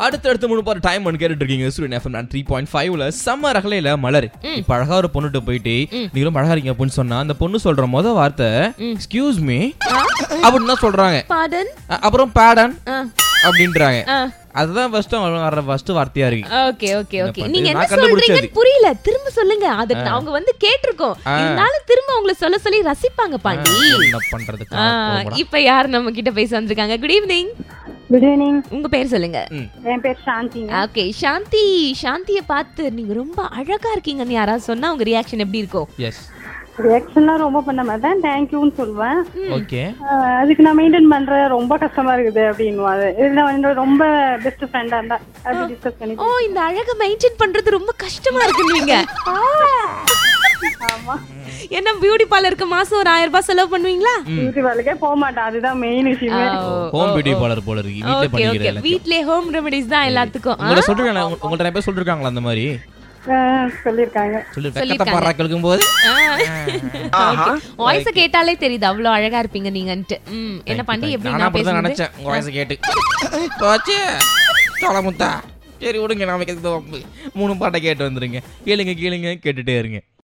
அடுத்து அடுத்து மூணு பாரு டைம் ஒன்று கேட்டுட்டு இருக்கீங்க ஸ்டூடெண்ட் எஃப்எம் நான் த்ரீ பாயிண்ட் ஃபைவ்ல செம்ம ரகலையில மலர் இப்ப அழகா ஒரு பொண்ணுகிட்ட போயிட்டு நீங்க ரொம்ப அழகா இருக்கீங்க அப்படின்னு சொன்னா அந்த பொண்ணு சொல்ற முத வார்த்தை எக்ஸ்கியூஸ் மீ அப்படின்னு தான் சொல்றாங்க பாடன் அ- அப்புறம் பேடன் அப்படின்றாங்க அதுதான் ஃபர்ஸ்ட் வர ஃபர்ஸ்ட் வார்த்தையா இருக்கு ஓகே ஓகே என்ன ஓகே பண்றது? நீங்க என்ன நான் கண்டுபிடிச்சது. சொல்றீங்கன்னு புரியல திரும்ப சொல்லுங்க அத அவங்க வந்து கேட்டிருக்கோம் இருந்தாலும் திரும்ப உங்களை சொல்ல சொல்லி ரசிப்பாங்க பாண்டி என்ன பண்றது ஆ, இப்ப யார் நம்ம கிட்ட பேச வந்திருக்காங்க குட் ஈவினிங் குட் ஈவினிங் உங்க பேர் சொல்லுங்க என் பேர் சாந்திங்க ஓகே சாந்தி சாந்திய பார்த்து நீங்க ரொம்ப அழகா இருக்கீங்கன்னு யாராவது சொன்னா உங்க ரியாக்ஷன் எப்படி இருக்கும் எஸ் ரியாக்ஷன்லாம் ரொம்ப பண்ண மாட்டேன் தேங்க்யூன்னு சொல்லுவேன் ஓகே ஆஹ் அதுக்கு நான் மெயின்டைன் பண்றேன் ரொம்ப கஷ்டமா இருக்குது அப்படின்னு அது இது நான் என்னோட ரொம்ப பெஸ்ட் ஃப்ரெண்டா இருந்தா அப்படி டிஸ்கஸ் பண்ணி ஓ இந்த அழக மெயின்டைன் பண்றது ரொம்ப கஷ்டமா இருக்குன்னு ஆமா என்ன பியூட்டி பார்லருக்கு மாசம் ஒரு ஆயிரம் ரூபாய் செலவு பண்ணுவீங்களா பியூட்டி வேலைக்கே போக மாட்டேன் அதுதான் மெயின் விஷயமே ஹோம் பியூட்டி பார்லர் போல இருக்கு வீட்ல ஓகே ஓகே பண்ணிக்கிறேன் வீட்லயே ஹோம் ரெமெடிஸ் தான் எல்லாத்துக்கும் ஆ? உங்களை சொல்றாங்க உங்கள்ட்ட நிறைய பேர் சொல்லிருக்காங்களா அந்த மாதிரி ஆஹ் சொல்லியிருக்காங்க சொல்லி சொல்லிருக்காங்க. கட்ட பாரா கேட்கும் போது வாய்ஸ் கேட்டாலே தெரியுது அவ்வளவு அழகா இருப்பீங்க நீங்கன்ட்டு ம், என்ன பண்ணி எப்படி நானும் நான் அப்படிதான் பேசுறது நினைச்சேன் உங்க வாய்ஸ் கேட்டு போச்சு சோளமுத்தா சரி விடுங்க நாளைக்கு எதுக்கு வம்பு? மூணு பாட்டை கேட்டு வந்துருங்க கேளுங்க கேளுங்க கேட்டுட்டே இருங்க